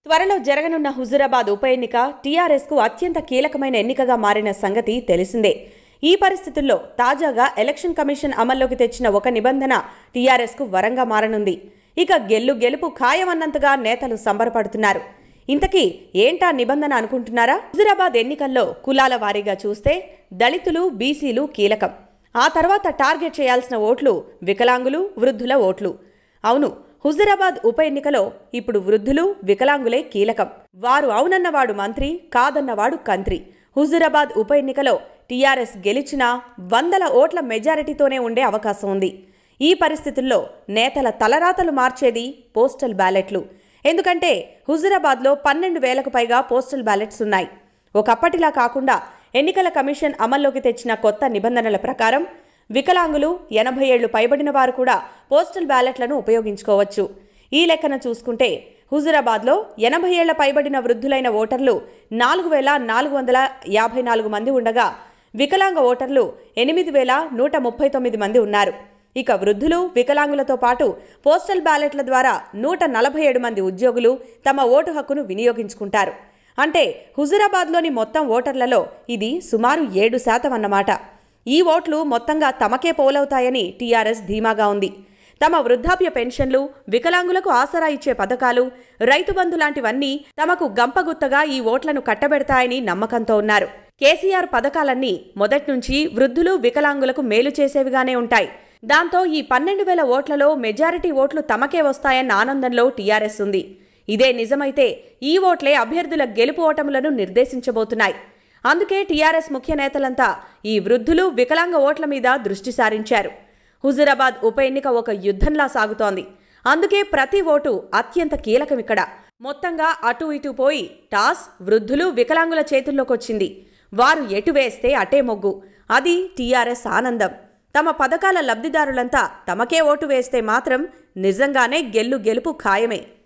త్వరలో జరగనున్న హుజురాబాద్ ఉప ఎన్నిక టీఆర్ఎస్కు అత్యంత కీలకమైన ఎన్నికగా మారిన సంగతి తెలిసిందే ఈ పరిస్థితుల్లో తాజాగా ఎలక్షన్ కమిషన్ అమల్లోకి తెచ్చిన ఒక నిబంధన టీఆర్ఎస్కు వరంగా మారనుంది ఇక గెల్లు గెలుపు ఖాయమన్నంతగా నేతలు సంబరపడుతున్నారు ఇంతకీ ఏంటా నిబంధన అనుకుంటున్నారా హుజురాబాద్ ఎన్నికల్లో కులాల వారీగా చూస్తే దళితులు బీసీలు కీలకం ఆ తర్వాత టార్గెట్ చేయాల్సిన ఓట్లు వికలాంగులు వృద్ధుల ఓట్లు అవును హుజురాబాద్ ఉప ఎన్నికలో ఇప్పుడు వృద్ధులు వికలాంగులే కీలకం వారు అవునన్నవాడు మంత్రి కాదన్నవాడు కంత్రి హుజురాబాద్ ఉప ఎన్నికలో టీఆర్ఎస్ గెలిచినా వందల ఓట్ల మెజారిటీతోనే ఉండే అవకాశం ఉంది ఈ పరిస్థితుల్లో నేతల తలరాతలు మార్చేది పోస్టల్ బ్యాలెట్లు ఎందుకంటే హుజురాబాద్లో పన్నెండు వేలకు పైగా పోస్టల్ బ్యాలెట్స్ ఉన్నాయి ఒకప్పటిలా కాకుండా ఎన్నికల కమిషన్ అమల్లోకి తెచ్చిన కొత్త నిబంధనల ప్రకారం వికలాంగులు ఎనభై ఏళ్లు పైబడిన వారు కూడా పోస్టల్ బ్యాలెట్లను ఉపయోగించుకోవచ్చు ఈ లెక్కన చూసుకుంటే హుజురాబాద్లో ఎనభై ఏళ్ల పైబడిన వృద్ధులైన ఓటర్లు నాలుగు వేల నాలుగు వందల యాభై నాలుగు మంది ఉండగా వికలాంగ ఓటర్లు ఎనిమిది వేల నూట ముప్పై తొమ్మిది మంది ఉన్నారు ఇక వృద్ధులు వికలాంగులతో పాటు పోస్టల్ బ్యాలెట్ల ద్వారా నూట నలభై ఏడు మంది ఉద్యోగులు తమ ఓటు హక్కును వినియోగించుకుంటారు అంటే హుజురాబాద్లోని మొత్తం ఓటర్లలో ఇది సుమారు ఏడు శాతం అన్నమాట ఈ ఓట్లు మొత్తంగా తమకే పోలవుతాయని టీఆర్ఎస్ ధీమాగా ఉంది తమ వృద్ధాప్య పెన్షన్లు వికలాంగులకు ఆసరా ఇచ్చే పథకాలు రైతు బంధు లాంటివన్నీ తమకు గంపగుత్తగా ఈ ఓట్లను కట్టబెడతాయని నమ్మకంతో ఉన్నారు కేసీఆర్ పథకాలన్నీ మొదట్నుంచి వృద్ధులు వికలాంగులకు మేలు చేసేవిగానే ఉంటాయి దాంతో ఈ పన్నెండు వేల ఓట్లలో మెజారిటీ ఓట్లు తమకే వస్తాయన్న ఆనందంలో టీఆర్ఎస్ ఉంది ఇదే నిజమైతే ఈ ఓట్లే అభ్యర్థుల గెలుపు ఓటములను నిర్దేశించబోతున్నాయి అందుకే టీఆర్ఎస్ ముఖ్య నేతలంతా ఈ వృద్ధులు వికలాంగ ఓట్ల మీద దృష్టి సారించారు హుజురాబాద్ ఉప ఎన్నిక ఒక యుద్ధంలా సాగుతోంది అందుకే ప్రతి ఓటు అత్యంత కీలకం ఇక్కడ మొత్తంగా అటు ఇటు పోయి టాస్ వృద్ధులు వికలాంగుల చేతుల్లోకొచ్చింది వారు ఎటు వేస్తే అటే మొగ్గు అది టీఆర్ఎస్ ఆనందం తమ పథకాల లబ్ధిదారులంతా తమకే ఓటు వేస్తే మాత్రం నిజంగానే గెల్లు గెలుపు ఖాయమే